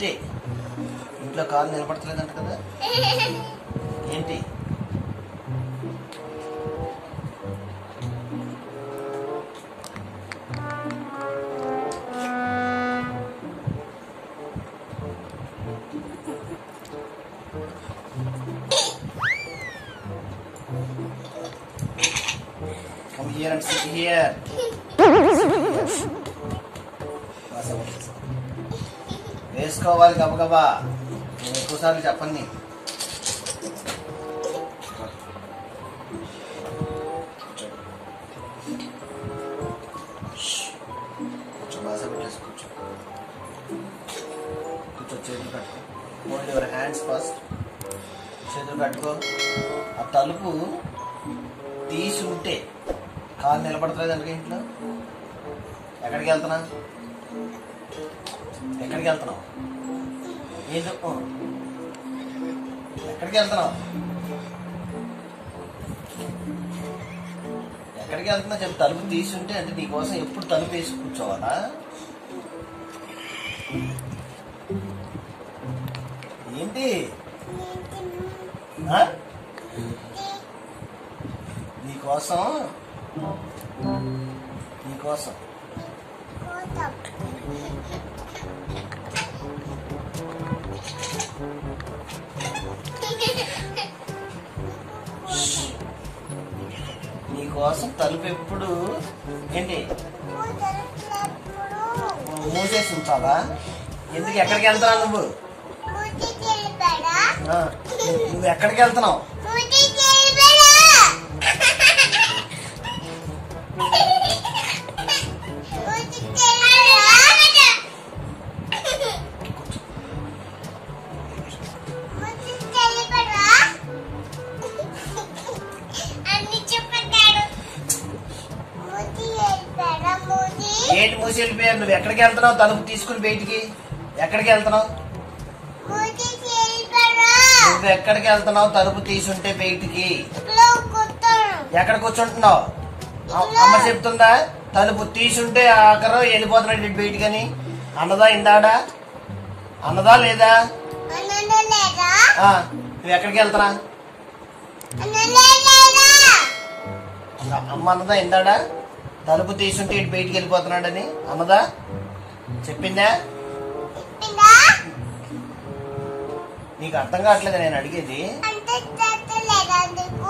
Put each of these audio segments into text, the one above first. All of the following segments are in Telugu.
ఏంటి ఇంట్లో కాలు నిలబడతలేదంట కదా ఏంటి Come here and sit here. వేసుకోవాలి గబగబా నేను ఎక్కువసార్లు చెప్పండి నీకు. కూర్చో బాస పెట్టేసి కూర్చో కూర్చో చేతులు కట్టుకో హోల్డ్ యువర్ హ్యాండ్స్ ఫస్ట్ చేతులు కట్టుకో ఆ తలుపు తీసి ఉంటే కాలు నిలబడతలేదు అంటే ఇంట్లో ఎక్కడికి వెళ్తున్నా ఎక్కడికి వెళ్తున్నావు ఏంటి ఓ. ఎక్కడికి వెళ్తున్నావు ఎక్కడికి వెళ్తున్నా చెప్పి తలుపు తీసి ఉంటే అంటే నీకోసం ఎప్పుడు తలుపు వేసి కూర్చోవాలా ఏంటి ఆ? నీకోసం నీకోసం నీకోసం తలుపు ఎప్పుడు ఏంటి మూసేసి ఉంచాలా ఎందుకు ఎక్కడికి వెళ్తున్నావు నువ్వు ఆ, నువ్వు ఎక్కడికి వెళ్తున్నావు అన్ని చెప్పాడు మోదీ వెళ్ళిపోయాడా మోదీ ఏంటి మూసి వెళ్ళిపోయారు నువ్వు ఎక్కడికి వెళ్తున్నావు తలుపు తీసుకుని బయటికి ఎక్కడికి వెళ్తున్నావు మోదీ వెళ్ళిపోయాడా నువ్వు ఎక్కడికి వెళ్తున్నావు తలుపు తీసుంటే బయటికి ఇంట్లో కూర్చోను ఎక్కడ కూర్చుంటున్నావు అ- అమ్మ చెప్తుందా తలుపు తీసుంటే ఆఖరు వెళ్ళిపోతున్నాడు ఇటు బయటికని అన్నదా ఇందాడా అన్నదా లేదా అన్నది లేదా ఆ, నువ్వు ఎక్కడికి వెళ్తున్నా అన్నది లేదా అ- అమ్మ అన్నదా ఇందాడా తలుపు తీసుంటే ఇటు బయటికి వెళ్ళిపోతున్నాడని అన్నదా చెప్పిందా చెప్పిందా నీకు అర్థం కావట్లేదు నేను అడిగేది అంటే చేస్తలేదా నీకు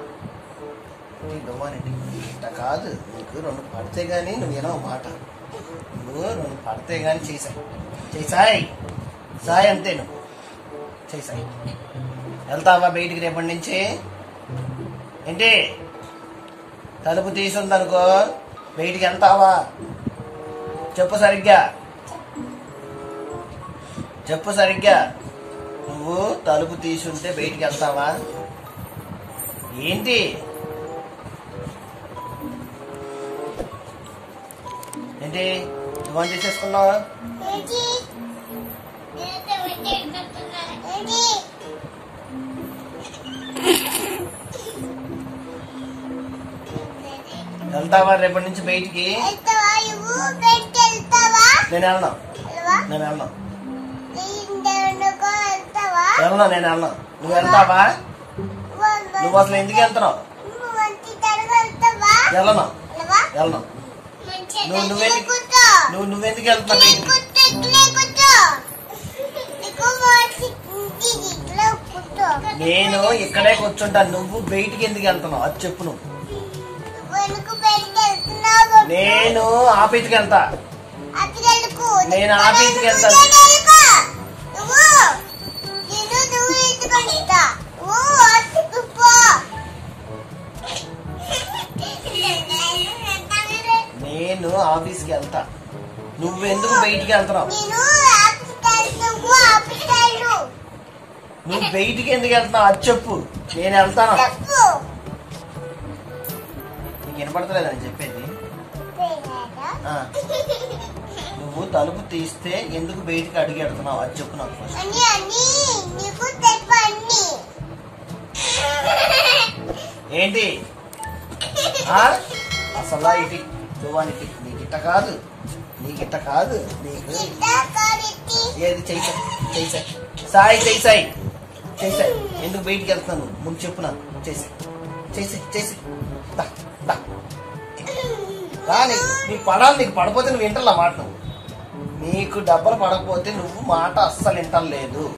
ఈ దువ్వానండి ఇట్ట కాదు నీకు రెండు పడితే గానీ నువ్వు వినవు మాట నువ్వు రెండు పడితే గానీ చేసాయి చేసాయి సాయి అంతే నువ్వు చేసాయి వెళ్తావా బయటికి రేపటి నుంచి ఏంటి తలుపు తీసుందనుకో బయటికి వెళ్తావా చెప్పు సరిగ్గా చెప్పు సరిగ్గా నువ్వు తలుపు తీసుంటే బయటికి వెళ్తావా ఏంటి ఏంటి నువ్వు చేసేసుకున్నావా ఏంటి నేనైతే వెంటనే ఏంటి వెళ్తావా రేపటి నుంచి బయటికి వెళ్తావా నువ్వు బయటికి వెళ్తావా నేను వెళ్ళను వెళ్ళవా నేను వెళ్ళను ఇండెండుకో వెళ్తావా వెళ్ళను నేను వెళ్ళను నువ్వు వెళ్తావా నువ్వు అసలు ఎందుకు వెళ్తున్నావు నువ్వు మంచి తరగ వెళ్తావా వెళ్ళను వెళ్ళవా వెళ్ళను మంచి నువ్వు నువ్వెందుకు కూర్చో నువ్వు నువ్వెందుకు వెళ్తున్నావు ఇక్కడే బయటికి కూర్చో ఇక్కడే కూర్చో నీకు మంచి ఇంటికి ఇక్కడే కూర్చో నేను ఇక్కడే కూర్చుంటాను నువ్వు బయటికి ఎందుకు వెళ్తున్నావు అది చెప్పు నువ్వు వెనుక బయటికి వెళ్తున్నావు నేను ఆఫీస్కి వెళ్తా అతికెళ్ళకు నేను ఆఫీస్కి వెళ్తాను. నువ్వు నేను నువ్వు ఎందుకంటా నువ్వు ఆఫీస్కి పో నేను ఆఫీస్కి వెళ్తా నువ్వు ఎందుకు బయటికి వెళ్తున్నావు నేను ఆఫీస్కి వెళ్తా నువ్వు ఆఫీస్కి వెళ్ళు నువ్వు బయటికి ఎందుకు వెళ్తున్నావు అది చెప్పు నేను వెళ్తాను చెప్పు నీకు వినపడతలేదు అని చెప్పేది ఆ, నువ్వు తలుపు తీస్తే ఎందుకు బయటికి అడిగి వెళ్తున్నావు అది చెప్పు నాకు ఫస్ట్ అని అని నీకు చెప్పు అన్ని ఏంటి ఆ? అసలు ఇటు దువ్వానికి నీకు ఇట్ట కాదు నీకు ఇట్ట కాదు నీకు ఇట్లా కలిపి ఏది చేసా చేసా సాయి చేసాయి చేసాయి ఎందుకు బయటికి వెళ్తున్నాను ముందు చెప్పు నాకు చేసా చేసే చేసే దా దా రాని నీకు పడాలి నీకు పడపోతే నువ్వు వింటలా మాట నువ్వు నీకు డబ్బలు పడకపోతే నువ్వు మాట అస్సలు వింటం లేదు